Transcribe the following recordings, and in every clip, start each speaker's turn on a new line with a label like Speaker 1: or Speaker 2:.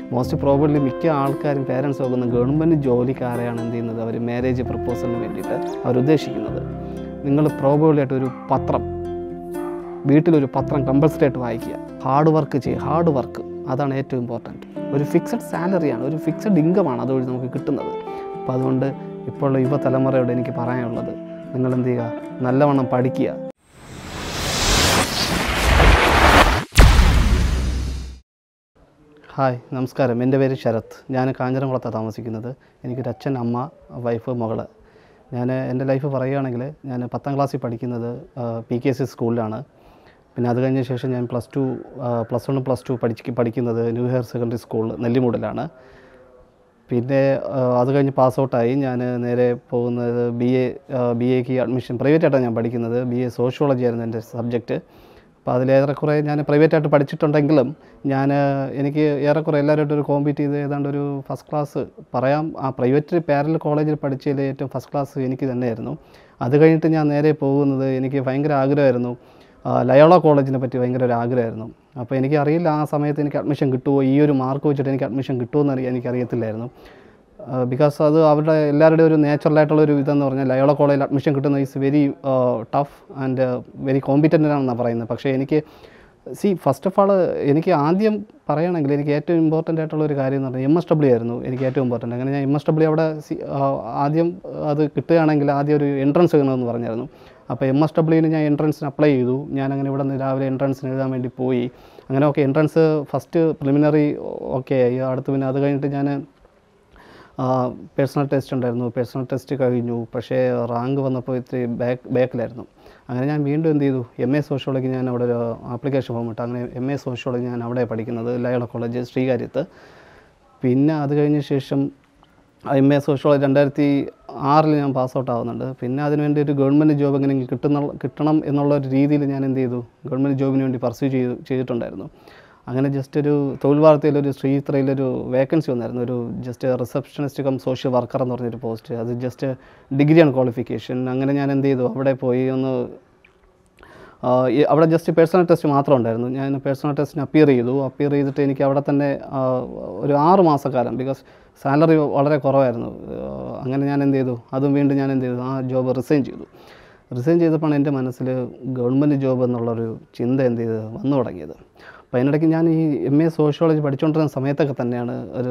Speaker 1: most probably മിക്ക ആൾക്കാരും parents നോക്കുന്ന ഗവൺമെൻറ് ജോലിക്കാരെയാണ് എന്ത് ചെയ്യുന്നത് അവർ മാരേജ് പ്രപ്പോസലിന് വേണ്ടിയിട്ട് അവർ ഉദ്ദേശിക്കുന്നത് നിങ്ങൾ പ്രോബബ്ലി ആയിട്ട് ഒരു പത്രം വീട്ടിലൊരു പത്രം കമ്പൽസറി ആയിട്ട് വായിക്കുക ഹാർഡ് വർക്ക് ചെയ്യുക ഹാർഡ് വർക്ക് അതാണ് ഏറ്റവും ഇമ്പോർട്ടൻറ്റ് ഒരു ഫിക്സഡ് സാലറിയാണ് ഒരു ഫിക്സഡ് ഇൻകമാണ് അതുവഴി നമുക്ക് കിട്ടുന്നത് അപ്പോൾ അതുകൊണ്ട് ഇപ്പോഴുള്ള യുവതലമുറയോട് എനിക്ക് പറയാനുള്ളത് നിങ്ങൾ എന്ത് ചെയ്യുക നല്ലവണ്ണം പഠിക്കുക ഹായ് നമസ്കാരം എൻ്റെ പേര് ശരത് ഞാൻ കാഞ്ഞിരംകുളത്താണ് താമസിക്കുന്നത് എനിക്കൊരു അച്ഛൻ അമ്മ വൈഫ് മകള് ഞാൻ എൻ്റെ ലൈഫ് പറയുകയാണെങ്കിൽ ഞാൻ പത്താം ക്ലാസ്സിൽ പഠിക്കുന്നത് പി കെ എസ് സ്കൂളിലാണ് പിന്നെ അത് കഴിഞ്ഞ ശേഷം ഞാൻ plus two plus one plus two പഠിച്ച് പഠിക്കുന്നത് ന്യൂ ഹയർ സെക്കൻഡറി സ്കൂൾ നെല്ലിമൂടിലാണ് പിന്നെ ആ, അത് കഴിഞ്ഞ് പാസ് ഔട്ടായി ഞാൻ നേരെ പോകുന്നത് ബി എ ബി എക്ക് അഡ്മിഷൻ പ്രൈവറ്റായിട്ടാണ് ഞാൻ പഠിക്കുന്നത് ബി എ സോഷ്യോളജി ആയിരുന്നു എൻ്റെ സബ്ജക്റ്റ് അപ്പോൾ അതിലേറെക്കുറെ ഞാൻ പ്രൈവറ്റായിട്ട് പഠിച്ചിട്ടുണ്ടെങ്കിലും ഞാൻ എനിക്ക് ഏറെക്കുറെ എല്ലാവരുമായിട്ട് ഒരു കോമ്പീറ്റ് ചെയ്ത് ഏതാണ്ട് ഒരു ഫസ്റ്റ് ക്ലാസ് പറയാം ആ പ്രൈവറ്റ് പാരൽ കോളേജിൽ പഠിച്ചതിൽ ഏറ്റവും ഫസ്റ്റ് ക്ലാസ് എനിക്ക് തന്നെയായിരുന്നു അത് കഴിഞ്ഞിട്ട് ഞാൻ നേരെ പോകുന്നത് എനിക്ക് ഭയങ്കര ആഗ്രഹമായിരുന്നു ആ, ലയോള കോളേജിനെ പറ്റി ഭയങ്കര ഒരു ആഗ്രഹമായിരുന്നു അപ്പോൾ എനിക്ക് അറിയില്ല ആ സമയത്ത് എനിക്ക് അഡ്മിഷൻ കിട്ടുമോ ഈ ഒരു മാർക്ക് വെച്ചിട്ട് എനിക്ക് അഡ്മിഷൻ കിട്ടുമോ എന്ന് അറിയാൻ എനിക്കറിയത്തില്ലായിരുന്നു ബിക്കോസ് അത് അവരുടെ എല്ലാവരുടെയും ഒരു നാച്ചുറലായിട്ടുള്ള ഒരു ഇതെന്ന് പറഞ്ഞാൽ ലയോള കോളേജിൽ അഡ്മിഷൻ കിട്ടുന്നത് is very tough and very competent ആണെന്നാണ് പറയുന്നത് പക്ഷേ എനിക്ക് സി ഫസ്റ്റ് ഓഫ് ആൾ എനിക്ക് ആദ്യം പറയുകയാണെങ്കിൽ എനിക്ക് ഏറ്റവും ഇമ്പോർട്ടൻ്റ് ആയിട്ടുള്ള ഒരു കാര്യം എന്ന് പറഞ്ഞാൽ എം എസ് ഡബ്ല്യു ആയിരുന്നു എനിക്ക് ഏറ്റവും ഇമ്പോർട്ടൻ്റ് അങ്ങനെ ഞാൻ എം എസ് ഡബ്ല്യു അവിടെ സി- ആ, ആദ്യം അത് കിട്ടുകയാണെങ്കിൽ ആദ്യം ഒരു എൻട്രൻസ് എഴുതണമെന്ന് പറഞ്ഞായിരുന്നു അപ്പോൾ എം എസ് ഡബ്ല്യുവിന് ഞാൻ എൻട്രൻസിന് അപ്ലൈ ചെയ്തു ഞാൻ അങ്ങനെ ഇവിടെ നിന്ന് രാവിലെ എൻട്രൻസിന് എഴുതാൻ വേണ്ടി പോയി അങ്ങനെ okay entrance first preliminary okay ആയി അടുത്ത് പിന്നെ അത് കഴിഞ്ഞിട്ട് ഞാൻ പേഴ്സണൽ ടെസ്റ്റ് ഉണ്ടായിരുന്നു പേഴ്സണൽ ടെസ്റ്റ് കഴിഞ്ഞു പക്ഷേ റാങ്ക് വന്നപ്പോൾ ഇത്തിരി ബാക്ക് ബാക്കിലായിരുന്നു അങ്ങനെ ഞാൻ വീണ്ടും എന്ത് ചെയ്തു എം എ സോഷ്യോളജി ഞാൻ അവിടെ ഒരു ആപ്ലിക്കേഷൻ ഫോം ഇട്ടു അങ്ങനെ എം എ സോഷ്യോളജി ഞാൻ അവിടെ പഠിക്കുന്നത് ലയോള കോളേജ് ശ്രീകാര്യത്ത് പിന്നെ അത് കഴിഞ്ഞ ശേഷം എം എ സോഷ്യോളജി രണ്ടായിരത്തി ആറിൽ ഞാൻ പാസ് ഔട്ട് ആവുന്നുണ്ട് പിന്നെ അതിനുവേണ്ടി ഒരു ഗവൺമെൻറ് ജോബ് എങ്ങനെയെങ്കിലും കിട്ടുന്ന കിട്ടണം എന്നുള്ള ഒരു രീതിയിൽ ഞാൻ എന്ത് ചെയ്തു ഗവൺമെൻറ് ജോബിന് വേണ്ടി പർസ്യൂ ചെയ്തു ചെയ്തിട്ടുണ്ടായിരുന്നു അങ്ങനെ ജസ്റ്റ് ഒരു തൊഴിൽ വാർത്തയിലൊരു ശ്രീത്രയിലൊരു വേക്കൻസി വന്നായിരുന്നു ഒരു just receptionist cum social worker എന്ന് പറഞ്ഞൊരു പോസ്റ്റ് അത് ജസ്റ്റ് ഡിഗ്രിയാണ് ക്വാളിഫിക്കേഷൻ അങ്ങനെ ഞാൻ എന്ത് ചെയ്തു അവിടെ പോയി ഒന്ന് ആ, ഈ അവിടെ ജസ്റ്റ് പേഴ്സണൽ ടെസ്റ്റ് മാത്രം ഉണ്ടായിരുന്നു ഞാൻ പേഴ്സണൽ ടെസ്റ്റിന് അപ്പിയർ ചെയ്തു അപ്പിയർ ചെയ്തിട്ട് എനിക്ക് അവിടെ തന്നെ ആ, ഒരു ആറ് മാസക്കാലം ബിക്കോസ് സാലറി വളരെ കുറവായിരുന്നു ആ, അങ്ങനെ ഞാൻ എന്ത് ചെയ്തു അതും വീണ്ടും ഞാൻ എന്ത് ചെയ്തു ആ ജോബ് റിസൈൻ ചെയ്തു റിസൈൻ ചെയ്തപ്പോഴാണ് എൻ്റെ മനസ്സിൽ ഗവൺമെൻറ് ജോബ് എന്നുള്ളൊരു ചിന്ത എന്ത് ചെയ്ത് വന്നു തുടങ്ങിയത് അപ്പോൾ അതിനിടയ്ക്ക് ഞാൻ ഈ എം എ സോഷ്യോളജി പഠിച്ചുകൊണ്ടിരുന്ന സമയത്തൊക്കെ തന്നെയാണ് ഒരു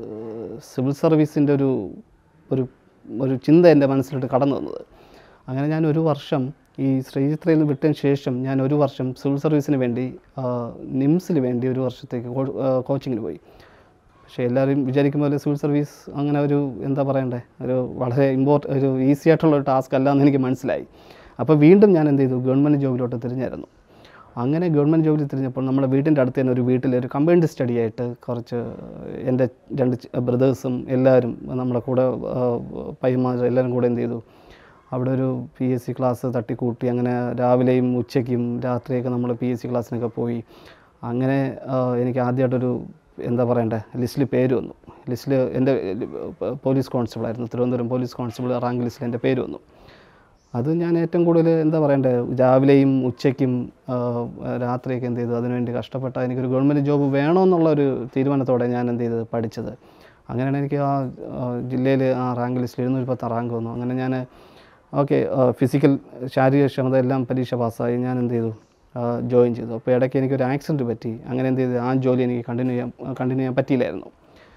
Speaker 1: സിവിൽ സർവീസിൻ്റെ ഒരു ഒരു ഒരു ചിന്ത എൻ്റെ മനസ്സിലോട്ട് കടന്നു വന്നത് അങ്ങനെ ഞാൻ ഒരു വർഷം ഈ ശ്രീചിത്രയിൽ വിട്ടതിന് ശേഷം ഞാൻ ഒരു വർഷം സിവിൽ സർവീസിന് വേണ്ടി നിംസിൽ വേണ്ടി ഒരു വർഷത്തേക്ക് കോച്ചിങ്ങിന് പോയി പക്ഷേ എല്ലാവരും വിചാരിക്കും പോലെ സിവിൽ സർവീസ് അങ്ങനെ ഒരു എന്താ പറയണ്ടേ ഒരു വളരെ ഇമ്പോർട്ട ഒരു ഈസി ആയിട്ടുള്ള ഒരു ടാസ്ക് അല്ല എന്ന് എനിക്ക് മനസ്സിലായി അപ്പോൾ വീണ്ടും ഞാൻ എന്ത് ചെയ്തു ഗവൺമെൻറ് ജോബിലോട്ട് തിരിഞ്ഞായിരുന്നു അങ്ങനെ ഗവൺമെൻറ് ജോബിൽ തിരിഞ്ഞപ്പോൾ നമ്മുടെ വീട്ടിൻ്റെ അടുത്ത് തന്നെ ഒരു വീട്ടിൽ ഒരു കമ്പൈൻഡ് സ്റ്റഡി ആയിട്ട് കുറച്ച് എൻ്റെ രണ്ട് ബ്രദേഴ്സും എല്ലാവരും നമ്മുടെ കൂടെ പയ്യന്മാർ എല്ലാവരും കൂടെ എന്ത് ചെയ്തു അവിടെ ഒരു പി എസ് സി ക്ലാസ് തട്ടിക്കൂട്ടി അങ്ങനെ രാവിലെയും ഉച്ചയ്ക്കും രാത്രിയൊക്കെ നമ്മൾ പി എസ് സി ക്ലാസ്സിനൊക്കെ പോയി അങ്ങനെ ആ, എനിക്ക് ആദ്യമായിട്ടൊരു എന്താ പറയണ്ടേ ലിസ്റ്റിൽ പേര് വന്നു ലിസ്റ്റിൽ എൻ്റെ പോലീസ് കോൺസ്റ്റബിൾ ആയിരുന്നു തിരുവനന്തപുരം പോലീസ് കോൺസ്റ്റബിൾ റാങ്ക് ലിസ്റ്റിൽ എൻ്റെ പേര് വന്നു അത് ഞാൻ ഏറ്റവും കൂടുതൽ എന്താ പറയണ്ടേ രാവിലെയും ഉച്ചയ്ക്കും ആ, രാത്രിയൊക്കെ എന്ത് ചെയ്തു അതിനുവേണ്ടി കഷ്ടപ്പെട്ട എനിക്കൊരു ഗവൺമെൻറ് ജോബ് വേണമെന്നുള്ള ഒരു തീരുമാനത്തോടെ ഞാൻ എന്ത് ചെയ്തത് പഠിച്ചത് അങ്ങനെയാണ് എനിക്ക് ആ ജില്ലയിൽ ആ റാങ്ക് ലിസ്റ്റിൽ എഴുന്നൂറ്റി പത്താം റാങ്ക് വന്നു അങ്ങനെ ഞാൻ ഓക്കെ ഫിസിക്കൽ ശാരീരിക ക്ഷമത എല്ലാം പരീക്ഷ പാസ്സായി ഞാൻ എന്ത് ചെയ്തു ജോയിൻ ചെയ്തു അപ്പോൾ ഇടയ്ക്ക് എനിക്കൊരു ആക്സിഡൻറ്റ് പറ്റി അങ്ങനെ എന്ത് ചെയ്തു ആ ജോലി എനിക്ക് കണ്ടിന്യൂ ചെയ്യാൻ കണ്ടിന്യൂ ചെയ്യാൻ പറ്റിയില്ലായിരുന്നു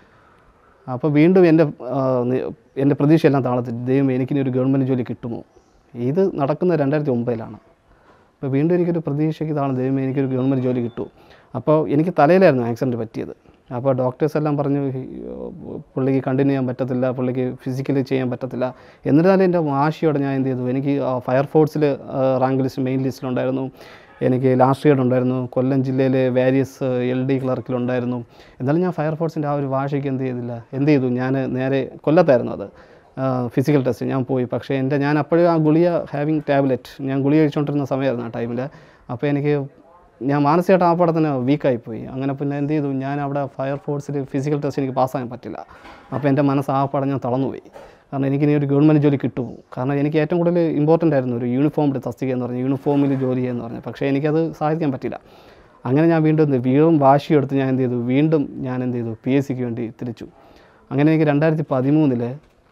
Speaker 1: അപ്പോൾ വീണ്ടും എൻ്റെ ആ, നി- എൻ്റെ പ്രതീക്ഷയെല്ലാം താളത്തിൽ ദൈവം എനിക്കിനി ഒരു ഗവൺമെൻറ് ജോലി കിട്ടുമോ ഇത് നടക്കുന്നത് രണ്ടായിരത്തി ഒമ്പതിലാണ് അപ്പോൾ വീണ്ടും എനിക്കൊരു പ്രതീക്ഷയ്ക്ക് താളം ദൈവം എനിക്കൊരു ഗവൺമെൻറ് ജോലി കിട്ടുമോ അപ്പോൾ എനിക്ക് തലയിലായിരുന്നു ആക്സിഡൻറ്റ് പറ്റിയത് അപ്പോൾ ഡോക്ടേഴ്സ് എല്ലാം പറഞ്ഞു "ഈ, പുള്ളിക്ക് കണ്ടിന്യൂ ചെയ്യാൻ പറ്റത്തില്ല പുള്ളിക്ക് ഫിസിക്കലി ചെയ്യാൻ പറ്റത്തില്ല എന്നിരുന്നാലും എൻ്റെ വാശിയോടെ ഞാൻ എന്ത് ചെയ്തു എനിക്ക് ഫയർഫോഴ്സിൽ റാങ്ക് ലിസ്റ്റ് മെയിൻ ലിസ്റ്റിലുണ്ടായിരുന്നു എനിക്ക് ലാസ്റ്റ് ഇയർ ഉണ്ടായിരുന്നു കൊല്ലം ജില്ലയിലെ വാരിയസ് എൽ ഡി ക്ലർക്കിലുണ്ടായിരുന്നു എന്നാലും ഞാൻ ഫയർഫോഴ്സിൻ്റെ ആ ഒരു വാശിക്ക് എന്ത് ചെയ്തില്ല എന്ത് ചെയ്തു ഞാൻ നേരെ കൊല്ലത്തായിരുന്നു അത് ഫിസിക്കൽ ടെസ്റ്റ് ഞാൻ പോയി പക്ഷേ എൻ്റെ ഞാൻ അപ്പോഴും ആ ഗുളിയ ഹാവിങ് ടാബ്ലറ്റ് ഞാൻ ഗുളിക കഴിച്ചുകൊണ്ടിരുന്ന സമയമായിരുന്നു ആ ടൈമിൽ അപ്പോൾ എനിക്ക് ഞാൻ മാനസികമായിട്ട് ആ പാടെ തന്നെ വീക്കായിപ്പോയി അങ്ങനെ പിന്നെ എന്ത് ചെയ്തു ഞാൻ അവിടെ ഫയർഫോഴ്സിൽ ഫിസിക്കൽ ടെസ്റ്റ് എനിക്ക് പാസ്സാകാൻ പറ്റില്ല അപ്പോൾ എൻ്റെ മനസ്സ് ആ പാടെ ഞാൻ തളർന്നുപോയി കാരണം എനിക്ക് ഇനി ഒരു ഗവൺമെൻറ് ജോലി കിട്ടുമോ കാരണം എനിക്ക് ഏറ്റവും കൂടുതൽ ഇമ്പോർട്ടൻ്റ് ആയിരുന്നു ഒരു യൂണിഫോമിൻ്റെ തസ്തിക എന്ന് പറഞ്ഞാൽ യൂണിഫോമിൽ ജോലി എന്ന് പറഞ്ഞാൽ പക്ഷേ എനിക്കത് സാധിക്കാൻ പറ്റില്ല അങ്ങനെ ഞാൻ വീണ്ടും എന്ത് വീണ്ടും വാശിയെടുത്ത് ഞാൻ എന്ത് ചെയ്തു വീണ്ടും ഞാൻ എന്ത് ചെയ്തു പി എസ് സിക്ക് വേണ്ടി തിരിച്ചു അങ്ങനെ എനിക്ക് രണ്ടായിരത്തി പതിമൂന്നിൽ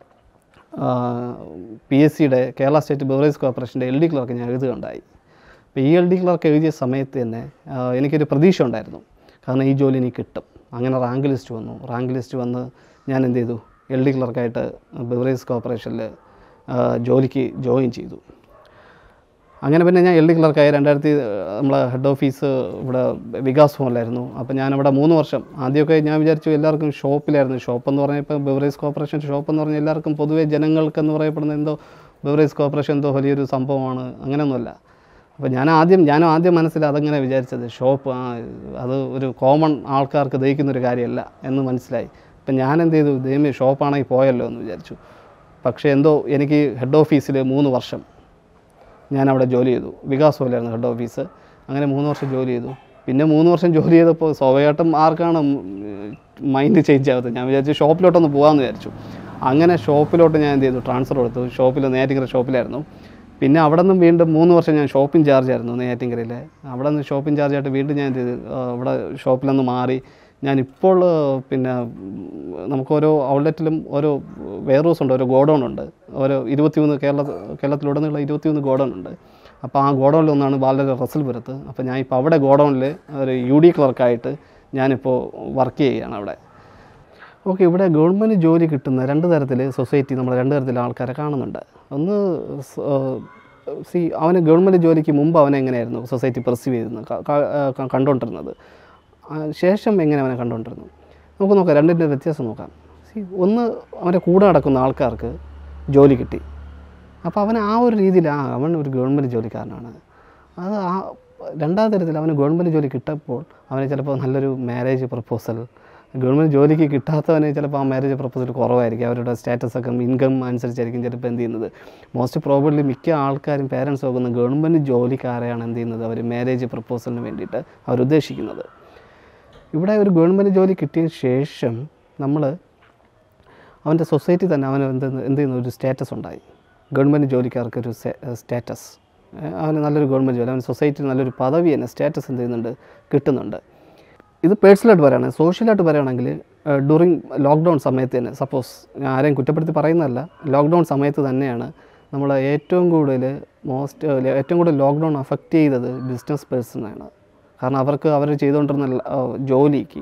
Speaker 1: പി എസ് സിയുടെ കേരള സ്റ്റേറ്റ് ബെവറേജ് കോർപ്പറേഷൻ്റെ എൽ ഡി ക്ലർക്ക് ഞാൻ എഴുതുകയുണ്ടായി അപ്പോൾ ഈ എൽ ഡി ക്ലർക്ക് എഴുതിയ സമയത്ത് തന്നെ ആ, എനിക്കൊരു പ്രതീക്ഷ ഉണ്ടായിരുന്നു കാരണം ഈ ജോലി എനിക്ക് കിട്ടും അങ്ങനെ റാങ്ക് ലിസ്റ്റ് വന്നു റാങ്ക് ലിസ്റ്റ് വന്ന് ഞാൻ എന്ത് ചെയ്തു എൽ ഡി ക്ലർക്കായിട്ട് ബെവറേജ് കോർപ്പറേഷനിൽ ജോലിക്ക് ജോയിൻ ചെയ്തു അങ്ങനെ പിന്നെ ഞാൻ എൽ ഡി ക്ലർക്കായി രണ്ടായിരത്തി നമ്മളെ ഹെഡ് ഓഫീസ് ഇവിടെ വികാസ് ഭവനിലായിരുന്നു അപ്പോൾ ഞാനവിടെ മൂന്ന് വർഷം ആദ്യമൊക്കെ ഞാൻ വിചാരിച്ചു എല്ലാവർക്കും ഷോപ്പിലായിരുന്നു ഷോപ്പ് എന്ന് പറഞ്ഞാൽ ഇപ്പോൾ ബെവറേജ് കോർപ്പറേഷൻ ഷോപ്പ് എന്ന് പറഞ്ഞാൽ എല്ലാവർക്കും പൊതുവേ ജനങ്ങൾക്കെന്ന് പറയപ്പെടുന്ന എന്തോ ബെവറേജ് കോർപ്പറേഷൻ എന്തോ വലിയൊരു സംഭവമാണ് അങ്ങനെയൊന്നുമല്ല അപ്പോൾ ഞാൻ ആദ്യം ഞാനും ആദ്യം മനസ്സിൽ അതങ്ങനെ വിചാരിച്ചത് ഷോപ്പ് ആ അത് ഒരു കോമൺ ആൾക്കാർക്ക് ദഹിക്കുന്നൊരു കാര്യമല്ല എന്ന് മനസ്സിലായി അപ്പം ഞാൻ എന്ത് ചെയ്തു ദൈവമേ ഷോപ്പാണെങ്കിൽ പോയല്ലോ എന്ന് വിചാരിച്ചു പക്ഷേ എന്തോ എനിക്ക് ഹെഡ് ഓഫീസിൽ മൂന്ന് വർഷം ഞാൻ അവിടെ ജോലി ചെയ്തു വികാസ് പോലെയായിരുന്നു ഹെഡ് ഓഫീസ് അങ്ങനെ മൂന്ന് വർഷം ജോലി ചെയ്തു പിന്നെ മൂന്ന് വർഷം ജോലി ചെയ്തപ്പോൾ സ്വാഭാവികമായിട്ടും ആർക്കാണ് മൈൻഡ് ചേഞ്ച് ആകുന്നത് ഞാൻ വിചാരിച്ചു ഷോപ്പിലോട്ടൊന്ന് പോകാമെന്ന് വിചാരിച്ചു അങ്ങനെ ഷോപ്പിലോട്ട് ഞാൻ എന്ത് ചെയ്തു ട്രാൻസ്ഫർ കൊടുത്തു ഷോപ്പിൽ നെയ്യാറ്റിങ്കര ഷോപ്പിലായിരുന്നു പിന്നെ അവിടെ നിന്നും വീണ്ടും മൂന്ന് വർഷം ഞാൻ ഷോപ്പിംഗ് ചാർജ് ആയിരുന്നു നെയ്യാറ്റിങ്കരയിൽ അവിടെ നിന്ന് ഷോപ്പിംഗ് ചാർജ് ആയിട്ട് വീണ്ടും ഞാൻ എന്ത് ചെയ്തു ആ, ഇവിടെ ഷോപ്പിൽ നിന്ന് മാറി ഞാനിപ്പോൾ പിന്നെ ഉം, നമുക്ക് ഓരോ ഔട്ട്ലെറ്റിലും ഓരോ വെയർ ഹൗസ് ഉണ്ട് ഓരോ ഗോഡൗൺ ഉണ്ട് ഓരോ ഇരുപത്തിമൂന്ന് കേരള കേരളത്തിലുടനീളം ഇരുപത്തിമൂന്ന് ഗോഡൗൺ ഉണ്ട് അപ്പോൾ ആ ഗോഡൗണിൽ ഒന്നാണ് ബാലര റസൽപുരത്ത് അപ്പോൾ ഞാൻ ഇപ്പോൾ അവിടെ ഗോഡൗണിൽ ഒരു യു ഡി ക്ലർക്കായിട്ട് ഞാനിപ്പോൾ വർക്ക് ചെയ്യുകയാണ് അവിടെ ഓക്കെ ഇവിടെ ഗവൺമെൻറ് ജോലി കിട്ടുന്ന രണ്ട് തരത്തിൽ സൊസൈറ്റി നമ്മൾ രണ്ട് തരത്തിൽ ആൾക്കാരെ കാണുന്നുണ്ട് ഒന്ന് സി അവന് ഗവൺമെൻറ് ജോലിക്ക് മുമ്പ് അവനെ എങ്ങനെയായിരുന്നു സൊസൈറ്റി പെർസീവ് ചെയ്തിരുന്നത് ക- ക- ആ, കണ്ടുകൊണ്ടിരുന്നത് ആ, ശേഷം എങ്ങനെ അവനെ കണ്ടുകൊണ്ടിരുന്നു നമുക്ക് നോക്കാം രണ്ടിൻ്റെ വ്യത്യാസം നോക്കാം സി ഒന്ന് അവൻ്റെ കൂടെ നടക്കുന്ന ആൾക്കാർക്ക് ജോലി കിട്ടി അപ്പോൾ അവൻ ആ ഒരു രീതിയിൽ ആ അവൻ ഒരു ഗവൺമെൻറ് ജോലിക്കാരനാണ് അത് ആ രണ്ടാം തരത്തിൽ അവന് ഗവൺമെൻറ് ജോലി കിട്ടപ്പോൾ അവന് ചിലപ്പോൾ നല്ലൊരു മാരേജ് പ്രപ്പോസൽ ഗവൺമെൻറ് ജോലിക്ക് കിട്ടാത്തവന് ചിലപ്പോൾ ആ മാരേജ് പ്രപ്പോസൽ കുറവായിരിക്കും അവരുടെ സ്റ്റാറ്റസ് ഒക്കെ ഇൻകം അനുസരിച്ചായിരിക്കും ചിലപ്പോൾ എന്ത് ചെയ്യുന്നത് മോസ്റ്റ് പ്രോബബ്ലി മിക്ക ആൾക്കാരും പേരൻസ് നോക്കുന്ന ഗവൺമെൻറ് ജോലിക്കാരെയാണ് എന്ത് ചെയ്യുന്നത് അവർ മാരേജ് പ്രപ്പോസലിന് വേണ്ടിയിട്ട് അവർ ഉദ്ദേശിക്കുന്നത് ഇവിടെ ഒരു ഗവൺമെൻറ് ജോലി കിട്ടിയ ശേഷം നമ്മൾ അവൻ്റെ സൊസൈറ്റി തന്നെ അവന് എന്ത് എന്ത് ചെയ്യുന്നു ഒരു സ്റ്റാറ്റസ് ഉണ്ടായി ഗവൺമെൻറ് ജോലിക്കാർക്ക് ഒരു സ്റ്റാറ്റസ് അവന് നല്ലൊരു ഗവൺമെൻറ് ജോലി അവന് സൊസൈറ്റിയിൽ നല്ലൊരു പദവി തന്നെ സ്റ്റാറ്റസ് എന്ത് ചെയ്യുന്നുണ്ട് കിട്ടുന്നുണ്ട് ഇത് പേഴ്സണലായിട്ട് പറയുകയാണെങ്കിൽ സോഷ്യലായിട്ട് പറയുകയാണെങ്കിൽ ഡ്യൂറിങ് ലോക്ക്ഡൗൺ സമയത്ത് തന്നെ സപ്പോസ് ഞാൻ ആരെയും കുറ്റപ്പെടുത്തി പറയുന്നതല്ല ലോക്ക്ഡൗൺ സമയത്ത് തന്നെയാണ് നമ്മൾ ഏറ്റവും കൂടുതൽ മോസ്റ്റ് ഏറ്റവും കൂടുതൽ ലോക്ക്ഡൗൺ അഫക്റ്റ് ചെയ്തത് ബിസിനസ് പേഴ്സണാണ് കാരണം അവർക്ക് അവർ ചെയ്തുകൊണ്ടിരുന്ന ല- ആ, ജോലിക്ക്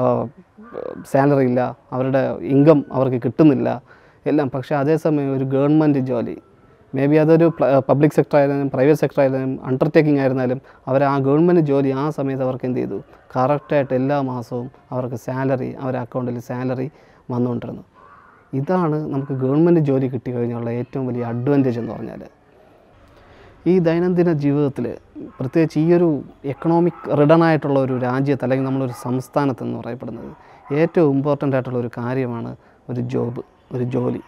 Speaker 1: സാലറി ഇല്ല അവരുടെ ഇൻകം അവർക്ക് കിട്ടുന്നില്ല എല്ലാം പക്ഷേ അതേസമയം ഒരു ഗവൺമെൻറ് ജോലി മേ ബി അതൊരു പബ്ലിക് സെക്ടർ ആയാലും പ്രൈവറ്റ് സെക്ടർ ആയാലും അണ്ടർടേക്കിംഗ് ആയിരുന്നാലും അവർ ആ ഗവൺമെൻറ് ജോലി ആ സമയത്ത് അവർക്ക് എന്ത് ചെയ്തു കറക്റ്റായിട്ട് എല്ലാ മാസവും അവർക്ക് സാലറി അവരുടെ അക്കൗണ്ടിൽ സാലറി വന്നുകൊണ്ടിരുന്നു ഇതാണ് നമുക്ക് ഗവൺമെൻറ് ജോലി കിട്ടിക്കഴിഞ്ഞുള്ള ഏറ്റവും വലിയ അഡ്വാൻറ്റേജ് എന്ന് പറഞ്ഞാൽ ഈ ദൈനംദിന ജീവിതത്തിൽ പ്രത്യേകിച്ച് ഈ ഒരു എക്കണോമിക് റിഡൺ ആയിട്ടുള്ള ഒരു രാജ്യത്ത് അല്ലെങ്കിൽ നമ്മളൊരു സംസ്ഥാനത്ത് എന്ന് പറയപ്പെടുന്നത് ഏറ്റവും ഇമ്പോർട്ടൻ്റ് ആയിട്ടുള്ള ഒരു കാര്യമാണ് ഒരു ജോബ് ഒരു ജോലി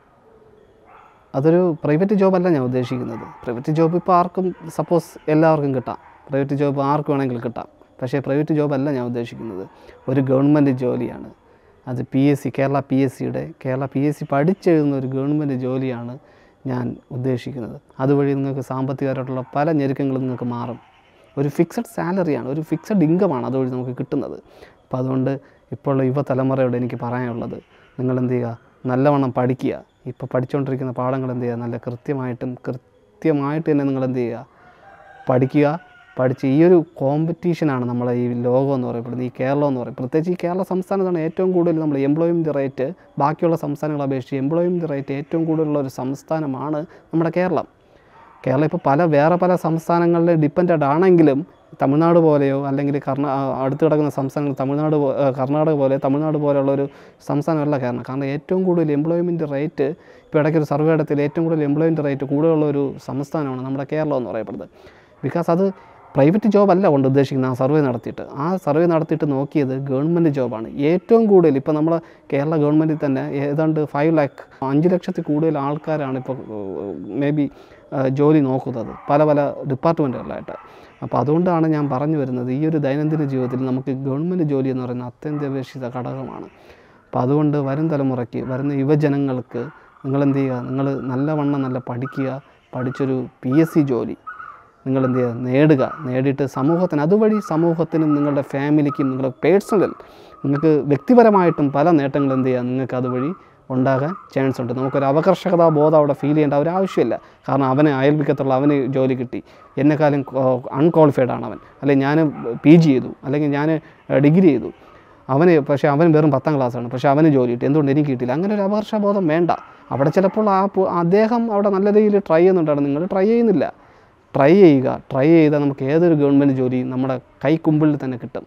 Speaker 1: അതൊരു പ്രൈവറ്റ് ജോബല്ല ഞാൻ ഉദ്ദേശിക്കുന്നത് പ്രൈവറ്റ് ജോബ് ഇപ്പോൾ ആർക്കും സപ്പോസ് എല്ലാവർക്കും കിട്ടാം പ്രൈവറ്റ് ജോബ് ആർക്ക് വേണമെങ്കിലും കിട്ടാം പക്ഷേ പ്രൈവറ്റ് ജോബല്ല ഞാൻ ഉദ്ദേശിക്കുന്നത് ഒരു ഗവൺമെൻറ് ജോലിയാണ് അത് P S C Kerala P S സിയുടെ കേരള പി എസ് സി പഠിച്ചെഴുതുന്ന ഒരു ഗവൺമെൻറ് ജോലിയാണ് ഞാൻ ഉദ്ദേശിക്കുന്നത് അതുവഴി നിങ്ങൾക്ക് സാമ്പത്തികമായിട്ടുള്ള പല ഞെരുക്കങ്ങളും നിങ്ങൾക്ക് മാറും ഒരു ഫിക്സഡ് സാലറിയാണ് ഒരു ഫിക്സഡ് ഇൻകമാണ് അതുവഴി നമുക്ക് കിട്ടുന്നത് അപ്പോൾ അതുകൊണ്ട് ഇപ്പോൾ ഉള്ള യുവതലമുറയോട് എനിക്ക് പറയാനുള്ളത് നിങ്ങൾ എന്ത് ചെയ്യുക നല്ലവണ്ണം പഠിക്കുക ഇപ്പോൾ പഠിച്ചുകൊണ്ടിരിക്കുന്ന പാഠങ്ങൾ എന്ത് ചെയ്യുക നല്ല കൃത്യമായിട്ടും കൃത്യമായിട്ട് തന്നെ നിങ്ങൾ എന്ത് ചെയ്യുക പഠിക്കുക പഠിച്ച് ഈ ഒരു കോമ്പറ്റീഷനാണ് നമ്മളെ ഈ ലോകം എന്ന് പറയപ്പെടുന്നത് ഈ കേരളം എന്ന് പറയും പ്രത്യേകിച്ച് ഈ കേരള സംസ്ഥാനത്താണ് ഏറ്റവും കൂടുതൽ നമ്മൾ എംപ്ലോയ്മെൻറ്റ് റേറ്റ് ബാക്കിയുള്ള സംസ്ഥാനങ്ങളെ അപേക്ഷിച്ച് എംപ്ലോയ്മെൻറ്റ് റേറ്റ് ഏറ്റവും കൂടുതലുള്ള ഒരു സംസ്ഥാനമാണ് നമ്മുടെ കേരളം കേരളം ഇപ്പോൾ പല വേറെ പല സംസ്ഥാനങ്ങളിൽ ഡിപ്പെൻഡഡ് ആണെങ്കിലും തമിഴ്നാട് പോലെയോ അല്ലെങ്കിൽ കർണാ അടുത്ത് കിടക്കുന്ന സംസ്ഥാനങ്ങൾ തമിഴ്നാട് പോ- ആ, കർണാടക പോലെ തമിഴ്നാട് പോലെയുള്ള ഒരു സംസ്ഥാനമല്ല കേരളം കാരണം ഏറ്റവും കൂടുതൽ എംപ്ലോയ്മെൻറ്റ് റേറ്റ് ഇപ്പോൾ ഇടയ്ക്ക് ഒരു സർവേ ഇടത്തിൽ ഏറ്റവും കൂടുതൽ എംപ്ലോയ്മെൻറ്റ് റേറ്റ് കൂടുതലുള്ള ഒരു സംസ്ഥാനമാണ് നമ്മുടെ കേരളം എന്ന് പറയപ്പെടുന്നത് ബിക്കോസ് അത് പ്രൈവറ്റ് ജോബ് അല്ല കൊണ്ട് ഉദ്ദേശിക്കുന്നത് ആ സർവേ നടത്തിയിട്ട് ആ സർവേ നടത്തിയിട്ട് നോക്കിയത് ഗവൺമെൻറ് ജോബാണ് ഏറ്റവും കൂടുതൽ ഇപ്പോൾ നമ്മൾ കേരള ഗവൺമെൻറ്റിൽ തന്നെ ഏതാണ്ട് ഫൈവ് ലാക്ക് അഞ്ച് ലക്ഷത്തിൽ കൂടുതൽ ആൾക്കാരാണ് ഇപ്പോൾ മേ ബി ജോലി നോക്കുന്നത് പല പല ഡിപ്പാർട്ട്മെൻറ്റുകളിലായിട്ട് അപ്പോൾ അതുകൊണ്ടാണ് ഞാൻ പറഞ്ഞു വരുന്നത് ഈ ഒരു ദൈനംദിന ജീവിതത്തിൽ നമുക്ക് ഗവൺമെൻറ് ജോലി എന്ന് പറയുന്ന അത്യന്താപേക്ഷിത ഘടകമാണ് അപ്പോൾ അതുകൊണ്ട് വരും തലമുറയ്ക്ക് വരുന്ന യുവജനങ്ങൾക്ക് നിങ്ങൾ എന്ത് ചെയ്യുക നിങ്ങൾ നല്ലവണ്ണം നല്ല പഠിക്കുക പഠിച്ചൊരു പി എസ് സി ജോലി നിങ്ങൾ എന്ത് ചെയ്യുക നേടുക നേടിയിട്ട് സമൂഹത്തിന് അതുവഴി സമൂഹത്തിനും നിങ്ങളുടെ ഫാമിലിക്കും നിങ്ങളുടെ പേഴ്സണൽ നിങ്ങൾക്ക് വ്യക്തിപരമായിട്ടും പല നേട്ടങ്ങൾ എന്ത് ചെയ്യുക നിങ്ങൾക്ക് അതുവഴി ഉണ്ടാകാൻ ചാൻസ് ഉണ്ട് നമുക്കൊരു അപകർഷകതാ ബോധം അവിടെ ഫീൽ ചെയ്യേണ്ട ഒരു ആവശ്യമില്ല കാരണം അവന് അയൽപ്പിക്കത്തുള്ള അവന് ജോലി കിട്ടി എന്നെക്കാളും അൺക്വാളിഫൈഡ് ആണ് അവൻ അല്ലെങ്കിൽ ഞാൻ പി ജി ചെയ്തു അല്ലെങ്കിൽ ഞാൻ ഡിഗ്രി ചെയ്തു അവന് പക്ഷേ അവൻ വെറും പത്താം ക്ലാസ്സാണ് പക്ഷേ അവന് ജോലി കിട്ടി എന്തുകൊണ്ട് എനിക്ക് കിട്ടിയില്ല അങ്ങനെ ഒരു അപകർഷബോധം വേണ്ട അവിടെ ചിലപ്പോൾ ആ പു- അദ്ദേഹം അവിടെ നല്ല രീതിയിൽ ട്രൈ ചെയ്യുന്നുണ്ടാണ് നിങ്ങൾ ട്രൈ ചെയ്യുന്നില്ല ട്രൈ ചെയ്യുക ട്രൈ ചെയ്താൽ നമുക്ക് ഏതൊരു ഗവൺമെൻറ് ജോലിയും നമ്മുടെ കൈക്കുമ്പിളിൽ തന്നെ കിട്ടും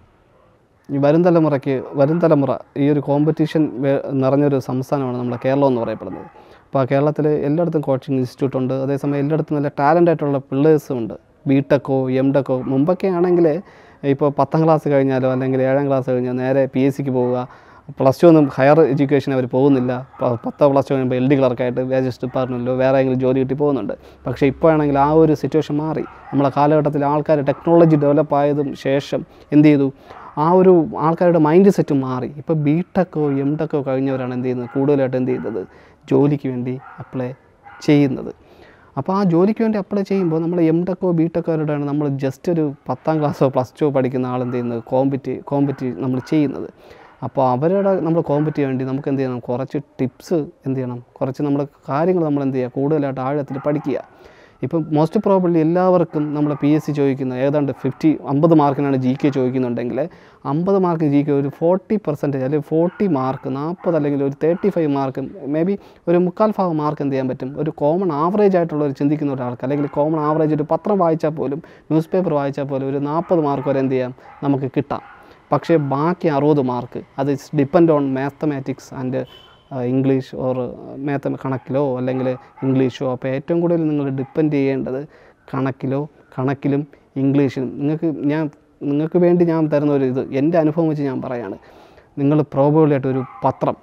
Speaker 1: ഈ വരും തലമുറയ്ക്ക് വരും തലമുറ ഈ ഒരു കോമ്പറ്റീഷൻ നിറഞ്ഞൊരു സംസ്ഥാനമാണ് നമ്മുടെ കേരളം എന്ന് പറയപ്പെടുന്നത് അപ്പോൾ കേരളത്തിൽ എല്ലായിടത്തും കോച്ചിങ് ഇൻസ്റ്റിറ്റ്യൂട്ട് ഉണ്ട് അതേസമയം എല്ലായിടത്തും നല്ല ടാലൻ്റ് ആയിട്ടുള്ള പിള്ളേഴ്സും ഉണ്ട് ബി ടെക്കോ എം ടെക്കോ മുമ്പൊക്കെ ആണെങ്കിൽ ഇപ്പോൾ പത്താം ക്ലാസ് കഴിഞ്ഞാലോ അല്ലെങ്കിൽ ഏഴാം ക്ലാസ് കഴിഞ്ഞാൽ നേരെ പി എസ് സിക്ക് പോവുക പ്ലസ് ടു ഒന്നും ഹയർ എഡ്യൂക്കേഷൻ അവർ പോകുന്നില്ല പ- പത്തോ പ്ലസ് ടു കഴിയുമ്പോൾ എൽ ഡി ക്ലർക്കായിട്ട് വേജസ് ഡിപ്പാർട്ട്മെൻറ്റിലോ വേറെ ഏതെങ്കിലും ജോലി കിട്ടി പോകുന്നുണ്ട് പക്ഷേ ഇപ്പോഴാണെങ്കിൽ ആ ഒരു സിറ്റുവേഷൻ മാറി നമ്മളെ കാലഘട്ടത്തിൽ ആൾക്കാർ ടെക്നോളജി ഡെവലപ്പ് ആയതും ശേഷം എന്ത് ചെയ്തു ആ ഒരു ആൾക്കാരുടെ മൈൻഡ് സെറ്റ് മാറി ഇപ്പോൾ ബി ടെക്കോ എം ടെക്കോ കഴിഞ്ഞവരാണ് എന്ത് ചെയ്യുന്നത് കൂടുതലായിട്ട് എന്ത് ചെയ്യുന്നത് ജോലിക്ക് വേണ്ടി അപ്ലൈ ചെയ്യുന്നത് അപ്പോൾ ആ ജോലിക്ക് വേണ്ടി അപ്ലൈ ചെയ്യുമ്പോൾ നമ്മൾ എം ടെക്കോ ബി ടെക്കോരോടാണ് നമ്മൾ ജസ്റ്റ് ഒരു പത്താം ക്ലാസ്സോ പ്ലസ് ടു പഠിക്കുന്ന ആൾ എന്ത് ചെയ്യുന്നത് കോമ്പറ്റി കോമ്പറ്റി നമ്മൾ ചെയ്യുന്നത് അപ്പോൾ അവരുടെ നമ്മൾ കോമ്പറ്റ് ചെയ്യാൻ വേണ്ടി നമുക്ക് എന്ത് ചെയ്യണം കുറച്ച് ടിപ്സ് എന്ത് ചെയ്യണം കുറച്ച് നമ്മൾ കാര്യങ്ങൾ നമ്മൾ എന്ത് ചെയ്യുക കൂടുതലായിട്ട് ആഴത്തിൽ പഠിക്കുക ഇപ്പം മോസ്റ്റ് പ്രോബബ്ലി എല്ലാവർക്കും നമ്മൾ പി എസ് സി ചോദിക്കുന്ന ഏതാണ്ട് ഫിഫ്റ്റി അമ്പത് മാർക്കിനാണ് ജി കെ ചോദിക്കുന്നുണ്ടെങ്കിൽ അമ്പത് മാർക്ക് ജി കെ ഒരു ഫോർട്ടി പെർസെൻറ്റേജ് അല്ലെങ്കിൽ ഫോർട്ടി മാർക്ക് നാൽപ്പത് അല്ലെങ്കിൽ ഒരു thirty five mark maybe ഒരു മുക്കാൽ ഭാഗം മാർക്ക് എന്ത് ചെയ്യാൻ പറ്റും ഒരു കോമൺ ആവറേജ് ആയിട്ടുള്ള ഒരു ചിന്തിക്കുന്ന ഒരാൾക്ക് അല്ലെങ്കിൽ കോമൺ ആവറേജ് ഒരു പത്രം വായിച്ചാൽ പോലും ന്യൂസ് പേപ്പർ വായിച്ചാൽ പോലും ഒരു നാൽപ്പത് മാർക്ക് വരെ എന്ത് ചെയ്യാം നമുക്ക് കിട്ടാം പക്ഷേ ബാക്കി അറുപത് മാർക്ക് അത് depend on mathematics and English or മാത്ത കണക്കിലോ അല്ലെങ്കിൽ ഇംഗ്ലീഷോ അപ്പോൾ ഏറ്റവും കൂടുതൽ നിങ്ങൾ ഡിപ്പെൻഡ് ചെയ്യേണ്ടത് കണക്കിലോ കണക്കിലും ഇംഗ്ലീഷിലും നിങ്ങൾക്ക് ഞാൻ നിങ്ങൾക്ക് വേണ്ടി ഞാൻ തരുന്ന ഒരു ഇത് എൻ്റെ അനുഭവം വെച്ച് ഞാൻ പറയാണ് നിങ്ങൾ പ്രോബബിളി ആയിട്ട് ഒരു പത്രം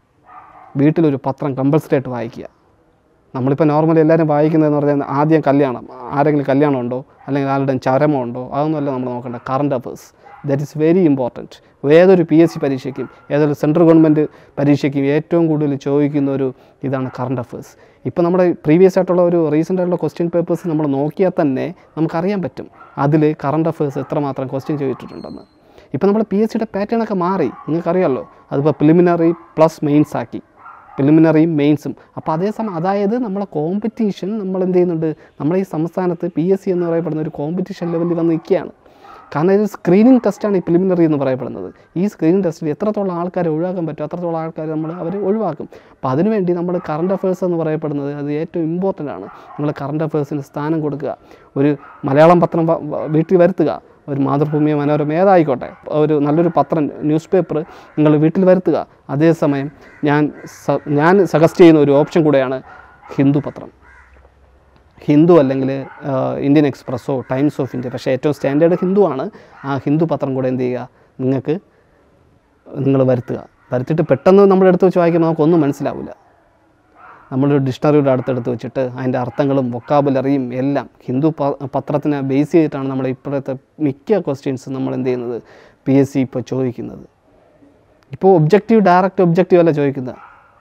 Speaker 1: വീട്ടിലൊരു പത്രം കമ്പൽസറി ആയിട്ട് വായിക്കുക നമ്മളിപ്പോൾ നോർമലി എല്ലാവരും വായിക്കുന്നതെന്ന് പറഞ്ഞാൽ ആദ്യം കല്യാണം ആരെങ്കിലും കല്യാണം ഉണ്ടോ അല്ലെങ്കിൽ ആരുടെയും ചരമം ഉണ്ടോ അതൊന്നുമല്ല നമ്മൾ നോക്കേണ്ടത് current affairs that is very important ഏതൊരു പി എസ് സി പരീക്ഷയ്ക്കും ഏതൊരു സെൻട്രൽ ഗവൺമെൻറ് പരീക്ഷയ്ക്കും ഏറ്റവും കൂടുതൽ ചോദിക്കുന്ന ഒരു ഇതാണ് കറണ്ട് അഫേഴ്സ് ഇപ്പോൾ നമ്മുടെ പ്രീവിയസ് ആയിട്ടുള്ള ഒരു റീസെൻ്റ് ആയിട്ടുള്ള ക്വസ്റ്റ്യൻ പേപ്പേഴ്സ് നമ്മൾ നോക്കിയാൽ തന്നെ നമുക്കറിയാൻ പറ്റും അതിൽ കറണ്ട് അഫേഴ്സ് എത്രമാത്രം ക്വസ്റ്റ്യൻ ചോദിച്ചിട്ടുണ്ടെന്ന് ഇപ്പോൾ നമ്മൾ പി എസ് സിയുടെ പാറ്റേൺ ഒക്കെ മാറി നിങ്ങൾക്കറിയാമല്ലോ അതിപ്പോൾ പ്രിലിമിനറി പ്ലസ് മെയിൻസ് ആക്കി പ്രിലിമിനറിയും മെയിൻസും അപ്പോൾ അതേസമയം അതായത് നമ്മളെ കോമ്പറ്റീഷൻ നമ്മൾ എന്ത് ചെയ്യുന്നുണ്ട് നമ്മുടെ ഈ സംസ്ഥാനത്ത് പി എസ് സി എന്ന് പറയപ്പെടുന്ന ഒരു കോമ്പറ്റീഷൻ ലെവലിൽ വന്ന് നിൽക്കുകയാണ് കാരണം ഇത് സ്ക്രീനിങ് ടെസ്റ്റാണ് ഈ പ്രിലിമിനറി എന്ന് പറയപ്പെടുന്നത് ഈ സ്ക്രീനിങ് ടെസ്റ്റിൽ എത്രത്തോളം ആൾക്കാരെ ഒഴിവാക്കാൻ പറ്റും അത്രത്തോളം ആൾക്കാർ നമ്മൾ അവർ ഒഴിവാക്കും അപ്പോൾ അതിനുവേണ്ടി നമ്മൾ കറണ്ട് അഫയേഴ്സ് എന്ന് പറയപ്പെടുന്നത് അത് ഏറ്റവും ഇമ്പോർട്ടൻ്റ് ആണ് നിങ്ങൾ കറണ്ട് അഫയേഴ്സിന് സ്ഥാനം കൊടുക്കുക ഒരു മലയാളം പത്രം വ- വ- വീട്ടിൽ വരുത്തുക ഒരു മാതൃഭൂമിയോ മനോരമ ഏതായിക്കോട്ടെ ഒരു നല്ലൊരു പത്രം ന്യൂസ് പേപ്പർ നിങ്ങൾ വീട്ടിൽ വരുത്തുക അതേസമയം ഞാൻ സ- ഞാൻ സജസ്റ്റ് ചെയ്യുന്ന ഒരു ഓപ്ഷൻ കൂടെയാണ് ഹിന്ദു പത്രം ഹിന്ദു അല്ലെങ്കിൽ ആ, ഇന്ത്യൻ എക്സ്പ്രസ്സോ ടൈംസ് ഓഫ് ഇന്ത്യ പക്ഷേ ഏറ്റവും സ്റ്റാൻഡേർഡ് ഹിന്ദു ആണ് ആ ഹിന്ദു പത്രം കൂടെ എന്ത് ചെയ്യുക നിങ്ങൾക്ക് നിങ്ങൾ വരുത്തുക വരുത്തിയിട്ട് പെട്ടെന്ന് നമ്മുടെ അടുത്ത് വെച്ച് വായിക്കുമ്പോൾ നമുക്കൊന്നും മനസ്സിലാവില്ല നമ്മളൊരു ഡിക്ഷണറിയുടെ അടുത്തെടുത്ത് വെച്ചിട്ട് അതിൻ്റെ അർത്ഥങ്ങളും വൊക്കാബുലറിയും എല്ലാം ഹിന്ദു പ- പത്രത്തിനെ ബേസ് ചെയ്തിട്ടാണ് നമ്മൾ ഇപ്പോഴത്തെ മിക്ക ക്വസ്റ്റ്യൻസ് നമ്മൾ എന്ത് ചെയ്യുന്നത് പി എസ് സി ഇപ്പോൾ ചോദിക്കുന്നത് ഇപ്പോൾ ഒബ്ജക്റ്റീവ് ഡയറക്റ്റ് ഒബ്ജക്റ്റീവ് അല്ല ചോദിക്കുന്നത്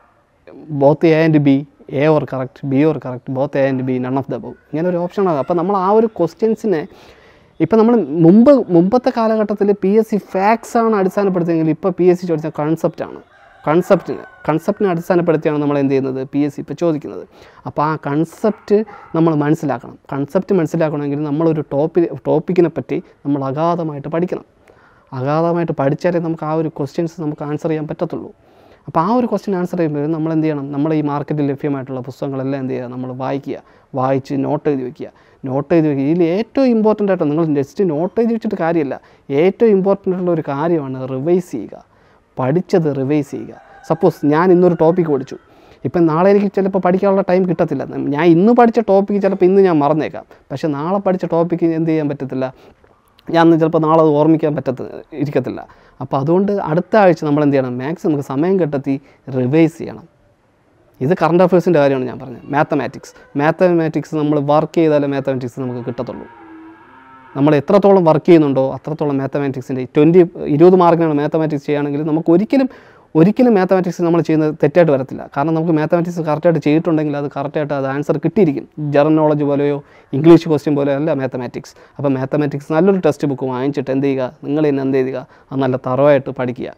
Speaker 1: both A and B A or correct B or correct both A and B none of the ബോ ഇങ്ങനെ ഒരു ഓപ്ഷനാണ് അപ്പോൾ നമ്മൾ ആ ഒരു ക്വസ്റ്റ്യൻസിനെ ഇപ്പം നമ്മൾ മുമ്പ് മുമ്പത്തെ കാലഘട്ടത്തിൽ പി എസ് സി ഫാക്സ് ആണ് അടിസ്ഥാനപ്പെടുത്തിയെങ്കിൽ ഇപ്പോൾ പി എസ് സി ചോദിച്ച കൺസെപ്റ്റാണ് കൺസെപ്റ്റിന് കൺസെപ്റ്റിനെ അടിസ്ഥാനപ്പെടുത്തിയാണ് നമ്മൾ എന്ത് ചെയ്യുന്നത് പി എസ് സി ഇപ്പോൾ ചോദിക്കുന്നത് അപ്പോൾ ആ കൺസെപ്റ്റ് നമ്മൾ മനസ്സിലാക്കണം കൺസെപ്റ്റ് മനസ്സിലാക്കണമെങ്കിൽ നമ്മളൊരു ടോപ്പി ടോപ്പിക്കിനെ പറ്റി നമ്മൾ അഗാധമായിട്ട് പഠിക്കണം അഗാധമായിട്ട് പഠിച്ചാലേ നമുക്ക് ആ ഒരു ക്വസ്റ്റ്യൻസ് നമുക്ക് ആൻസർ ചെയ്യാൻ പറ്റത്തുള്ളൂ അപ്പോൾ ആ ഒരു ക്വസ്റ്റ്യൻ ആൻസർ ചെയ്യുമ്പോൾ നമ്മൾ എന്ത് ചെയ്യണം നമ്മൾ ഈ മാർക്കറ്റിൽ ലഭ്യമായിട്ടുള്ള പുസ്തകങ്ങളെല്ലാം എന്ത് ചെയ്യുക നമ്മൾ വായിക്കുക വായിച്ച് നോട്ട് എഴുതി വെക്കുക നോട്ട് എഴുതി വെക്കുക ഇതിൽ ഏറ്റവും ഇമ്പോർട്ടൻ്റ് ആയിട്ട് നിങ്ങൾ ജസ്റ്റ് നോട്ട് എഴുതി വെച്ചിട്ട് കാര്യമില്ല ഏറ്റവും ഇമ്പോർട്ടൻ്റ് ആയിട്ടുള്ള ഒരു കാര്യമാണ് റിവൈസ് ചെയ്യുക പഠിച്ചത് റിവൈസ് ചെയ്യുക സപ്പോസ് ഞാൻ ഇന്നൊരു ടോപ്പിക്ക് പഠിച്ചു ഇപ്പം നാളെ എനിക്ക് ചിലപ്പോൾ പഠിക്കാനുള്ള ടൈം കിട്ടത്തില്ല ഞാൻ ഇന്ന് പഠിച്ച ടോപ്പിക്ക് ചിലപ്പോൾ ഇന്ന് ഞാൻ മറന്നേക്കാം പക്ഷേ നാളെ പഠിച്ച ടോപ്പിക്ക് എന്ത് ചെയ്യാൻ പറ്റത്തില്ല ഞാൻ അന്ന് ചിലപ്പോൾ നാളെ അത് ഓർമ്മിക്കാൻ പറ്റത്ത ഇരിക്കത്തില്ല അപ്പോൾ അതുകൊണ്ട് അടുത്ത ആഴ്ച നമ്മൾ എന്ത് ചെയ്യണം മാത്സ് നമുക്ക് സമയം കണ്ടെത്തി റിവൈസ് ചെയ്യണം ഇത് കറണ്ട് അഫയേഴ്സിൻ്റെ കാര്യമാണ് ഞാൻ പറഞ്ഞത് മാത്തമാറ്റിക്സ് മാത്തമാറ്റിക്സ് നമ്മൾ വർക്ക് ചെയ്താലേ മാത്തമാറ്റിക്സ് നമുക്ക് കിട്ടത്തുള്ളൂ നമ്മൾ എത്രത്തോളം വർക്ക് ചെയ്യുന്നുണ്ടോ അത്രത്തോളം മാത്തമാറ്റിക്സിൻ്റെ ട്വൻറ്റി ഇരുപത് മാർക്കിനാണ് മാത്തമാറ്റിക്സ് ചെയ്യുകയാണെങ്കിൽ നമുക്ക് ഒരിക്കലും ഒരിക്കലും മാത്തമാറ്റിക്സ് നമ്മൾ ചെയ്യുന്നത് തെറ്റായിട്ട് വരത്തില്ല കാരണം നമുക്ക് മാത്തമാറ്റിക്സ് കറക്റ്റായിട്ട് ചെയ്തിട്ടുണ്ടെങ്കിൽ അത് കറക്റ്റായിട്ട് അത് ആൻസർ കിട്ടിയിരിക്കും ജനറൽ നോളജ് പോലെയോ ഇംഗ്ലീഷ് ക്വസ്റ്റ്യൻ പോലെയോ അല്ല മാത്തമാറ്റിക്സ് അപ്പോൾ മാത്തമാറ്റിക്സ് നല്ലൊരു ടെക്സ്റ്റ് ബുക്ക് വാങ്ങിച്ചിട്ട് എന്ത് ചെയ്യുക നിങ്ങൾ തന്നെ എന്ത് ചെയ്യുക അത് നല്ല തറവായിട്ട് പഠിക്കുക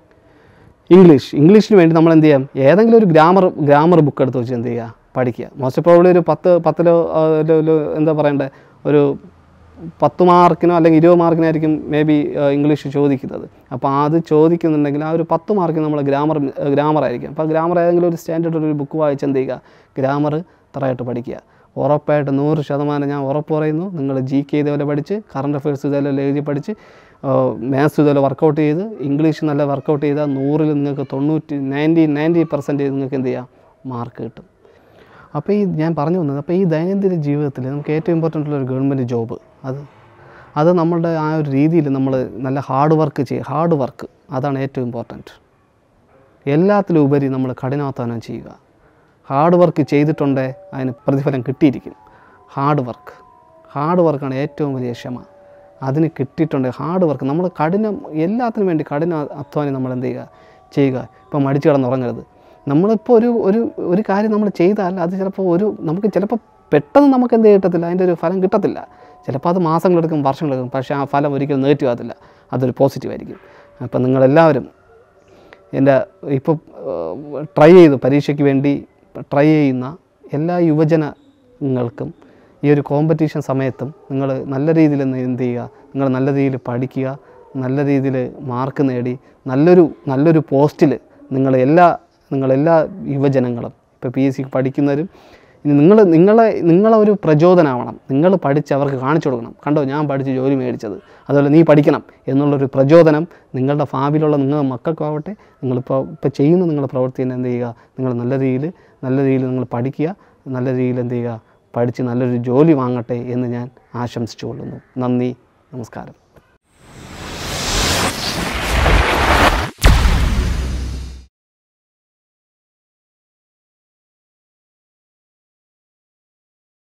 Speaker 1: ഇംഗ്ലീഷ് ഇംഗ്ലീഷിന് വേണ്ടി നമ്മൾ എന്ത് ചെയ്യാം ഏതെങ്കിലും ഒരു ഗ്രാമർ ഗ്രാമർ ബുക്ക് എടുത്ത് വെച്ച് എന്ത് ചെയ്യുക പഠിക്കുക മോസ്റ്റ് പ്രോബ്ലി ഒരു പത്ത് പത്തിലോ ആ, ഒരു ഒരു എന്താ പറയണ്ടേ ഒരു പത്ത് മാർക്കിനോ അല്ലെങ്കിൽ ഇരുപത് മാർക്കിനായിരിക്കും മേ ബി ഇംഗ്ലീഷ് ചോദിക്കുന്നത് അപ്പോൾ അത് ചോദിക്കുന്നുണ്ടെങ്കിൽ ആ ഒരു പത്ത് മാർക്കിന് നമ്മൾ ഗ്രാമർ ഗ്രാമർ ആയിരിക്കും അപ്പോൾ ഗ്രാമർ ഏതെങ്കിലും ഒരു സ്റ്റാൻഡേർഡ് ഒരു ബുക്ക് വായിച്ച് എന്ത് ചെയ്യുക ഗ്രാമർ തറയായിട്ട് പഠിക്കുക ഉറപ്പായിട്ട് നൂറ് ശതമാനം ഞാൻ ഉറപ്പ് പറയുന്നു നിങ്ങൾ ജി കെ ഇതേപോലെ പഠിച്ച് കറണ്ട് അഫയേഴ്സ് ഇതേപോലെ എഴുതി പഠിച്ച് മാത്സ് ഇതേപോലെ വർക്കൗട്ട് ചെയ്ത് ഇംഗ്ലീഷ് നല്ല വർക്കൗട്ട് ചെയ്താൽ നൂറിൽ നിങ്ങൾക്ക് തൊണ്ണൂറ്റി നയൻറ്റി നയൻറ്റി പെർസെൻറ്റേജ് നിങ്ങൾക്ക് എന്ത് ചെയ്യാം മാർക്ക് കിട്ടും അപ്പോൾ ഈ ഞാൻ പറഞ്ഞു വന്നത് അപ്പോൾ ഈ ദൈനംദിന ജീവിതത്തിൽ നമുക്ക് ഏറ്റവും ഇമ്പോർട്ടൻ്റ് ഉള്ള ഒരു ഗവൺമെൻറ് ജോബ് അത് അത് നമ്മളുടെ ആ ഒരു രീതിയിൽ നമ്മൾ നല്ല ഹാർഡ് വർക്ക് ചെയ്യുക ഹാർഡ് വർക്ക് അതാണ് ഏറ്റവും ഇമ്പോർട്ടൻറ്റ് എല്ലാത്തിലും ഉപരി നമ്മൾ കഠിനാധ്വാനം ചെയ്യുക ഹാർഡ് വർക്ക് ചെയ്തിട്ടുണ്ടേ അതിന് പ്രതിഫലം കിട്ടിയിരിക്കും ഹാർഡ് വർക്ക് ഹാർഡ് വർക്കാണ് ഏറ്റവും വലിയ ക്ഷമ അതിന് കിട്ടിയിട്ടുണ്ട് ഹാർഡ് വർക്ക് നമ്മൾ കഠിനം എല്ലാത്തിനും വേണ്ടി കഠിന അധ്വാനം നമ്മൾ എന്ത് ചെയ്യുക ചെയ്യുക ഇപ്പോൾ മടിച്ചു കിടന്നുറങ്ങരുത് നമ്മളിപ്പോൾ ഒരു ഒരു ഒരു കാര്യം നമ്മൾ ചെയ്താൽ അത് ചിലപ്പോൾ ഒരു നമുക്ക് ചിലപ്പോൾ പെട്ടെന്ന് നമുക്ക് എന്ത് കിട്ടത്തില്ല അതിൻ്റെ ഒരു ഫലം കിട്ടത്തില്ല ചിലപ്പോൾ അത് മാസങ്ങളെടുക്കും വർഷങ്ങളെടുക്കും പക്ഷേ ആ ഫലം ഒരിക്കലും നെഗറ്റീവ് ആകത്തില്ല അതൊരു പോസിറ്റീവ് ആയിരിക്കും അപ്പം നിങ്ങളെല്ലാവരും എൻ്റെ ഇപ്പോൾ ട്രൈ ചെയ്തു പരീക്ഷയ്ക്ക് വേണ്ടി ട്രൈ ചെയ്യുന്ന എല്ലാ യുവജനങ്ങൾക്കും ഈ ഒരു കോമ്പറ്റീഷൻ സമയത്തും നിങ്ങൾ നല്ല രീതിയിൽ ഒന്ന് എന്ത് ചെയ്യുക നിങ്ങൾ നല്ല രീതിയിൽ പഠിക്കുക നല്ല രീതിയിൽ മാർക്ക് നേടി നല്ലൊരു നല്ലൊരു പോസ്റ്റിൽ നിങ്ങൾ എല്ലാ നിങ്ങളെല്ലാ യുവജനങ്ങളും ഇപ്പോൾ പി എസ് സി പഠിക്കുന്നവരും ഇനി നിങ്ങൾ നിങ്ങളെ നിങ്ങളെ ഒരു പ്രചോദനമാവണം നിങ്ങൾ പഠിച്ച് അവർക്ക് കാണിച്ചു കൊടുക്കണം കണ്ടോ ഞാൻ പഠിച്ച് ജോലി മേടിച്ചത് അതുപോലെ നീ പഠിക്കണം എന്നുള്ളൊരു പ്രചോദനം നിങ്ങളുടെ ഭാവിയിലുള്ള നിങ്ങളുടെ മക്കൾക്കാവട്ടെ നിങ്ങളിപ്പോൾ ഇപ്പോൾ ചെയ്യുന്ന നിങ്ങളുടെ പ്രവൃത്തി തന്നെ എന്ത് ചെയ്യുക നിങ്ങൾ നല്ല രീതിയിൽ നല്ല രീതിയിൽ നിങ്ങൾ പഠിക്കുക നല്ല രീതിയിൽ എന്ത് ചെയ്യുക പഠിച്ച് നല്ലൊരു ജോലി വാങ്ങട്ടെ എന്ന് ഞാൻ ആശംസിച്ചുകൊള്ളുന്നു നന്ദി നമസ്കാരം